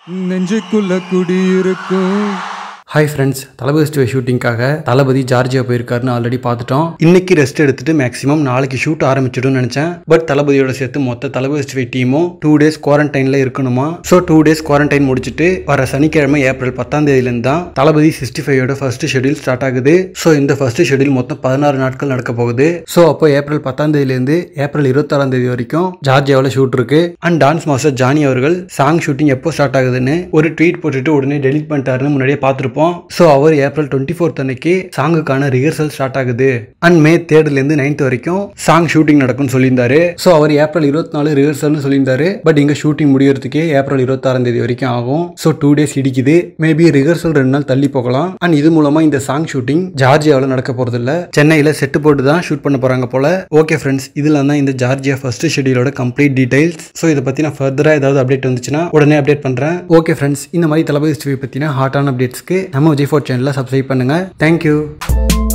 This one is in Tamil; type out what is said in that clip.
நெஞ்சுக்குள்ள குடியிருக்கும் ஹாய் ஃப்ரெண்ட்ஸ் தளபதி ஸ்டே ஷூட்டிங்காக தளபதி ஜார்ஜியா போயிருக்காருன்னு ஆல்ரெடி பார்த்துட்டோம் இன்னைக்கு ரெஸ்ட் எடுத்துட்டு மேக்ஸிமம் நாளைக்கு ஷூட் ஆரம்பிச்சிடும்னு நினச்சேன் பட் தளபதியோட சேர்த்து மொத்த தளபதி ஸ்டே டீமும் டூ டேஸ் குவாரண்டைனில் இருக்கணுமா ஸோ டூ டேஸ் குவாரண்டைன் முடிச்சுட்டு வர சனிக்கிழமை ஏப்ரல் பத்தாம் தேதியிலேருந்து தான் தளபதி சிக்ஸ்டி ஃபைவோட ஃபர்ஸ்ட் ஷெடியூல் ஸ்டார்ட் ஆகுது ஸோ இந்த ஃபர்ஸ்ட் ஷெடியூல் மொத்தம் பதினாறு நாட்கள் நடக்க போகுது ஸோ அப்போ ஏப்ரல் பத்தாம் தேதியிலேருந்து ஏப்ரல் இருபத்தாறாம் தேதி வரைக்கும் ஜார்ஜியாவில் ஷூட் இருக்கு அண்ட் டான்ஸ் மாஸ்டர் ஜானி அவர்கள் சாங் ஷூட்டிங் எப்போ ஸ்டார்ட் ஆகுதுன்னு ஒரு ட்வீட் போட்டுட்டு உடனே டெலிட் பண்ணிட்டாருன்னு முன்னாடியே பார்த்துருப்போம் ஸோ அவர் ஏப்ரல் டுவெண்ட்டி ஃபோர்த் அன்னைக்கு சாங்குக்கான ரிஹர்சல் ஸ்டார்ட் ஆகுது அண்ட் மே தேர்ட்லேருந்து நைன்த் வரைக்கும் சாங் ஷூட்டிங் நடக்கும்னு சொல்லியிருந்தாரு ஸோ அவர் ஏப்ரல் இருபத்தி நாலு ரிஹர்சல்னு சொல்லியிருந்தாரு பட் இங்கே ஷூட்டிங் முடியறதுக்கே ஏப்ரல் இருபத்தாறாம் தேதி வரைக்கும் ஆகும் ஸோ டூ டேஸ் இடிக்குது மேபி ரிஹர்சல் ரெண்டு நாள் தள்ளி போகலாம் அண்ட் இது மூலமா இந்த சாங் ஷூட்டிங் ஜார்ஜியாவில் நடக்க போறது இல்ல சென்னையில் செட்டு போட்டு தான் ஷூட் பண்ண போறாங்க போல ஓகே ஃப்ரெண்ட்ஸ் இதில் தான் இந்த ஜார்ஜியா ஃபர்ஸ்ட் ஷெடியூலோட கம்ப்ளீட் டீடைல்ஸ் ஸோ இதை பற்றி நான் ஃபர்தராக ஏதாவது அப்டேட் வந்துச்சுன்னா உடனே அப்டேட் பண்ணுறேன் ஓகே ஃப்ரெண்ட்ஸ் இந்த மாதிரி தளபதி ஸ்டிவி பற்றின ஹாட்டான அப்டேட்ஸ்க்கு நம்ம விஜய் ஃபோர் சேனலில் சப்ஸ்கிரைப் பண்ணுங்கள் தேங்க்யூ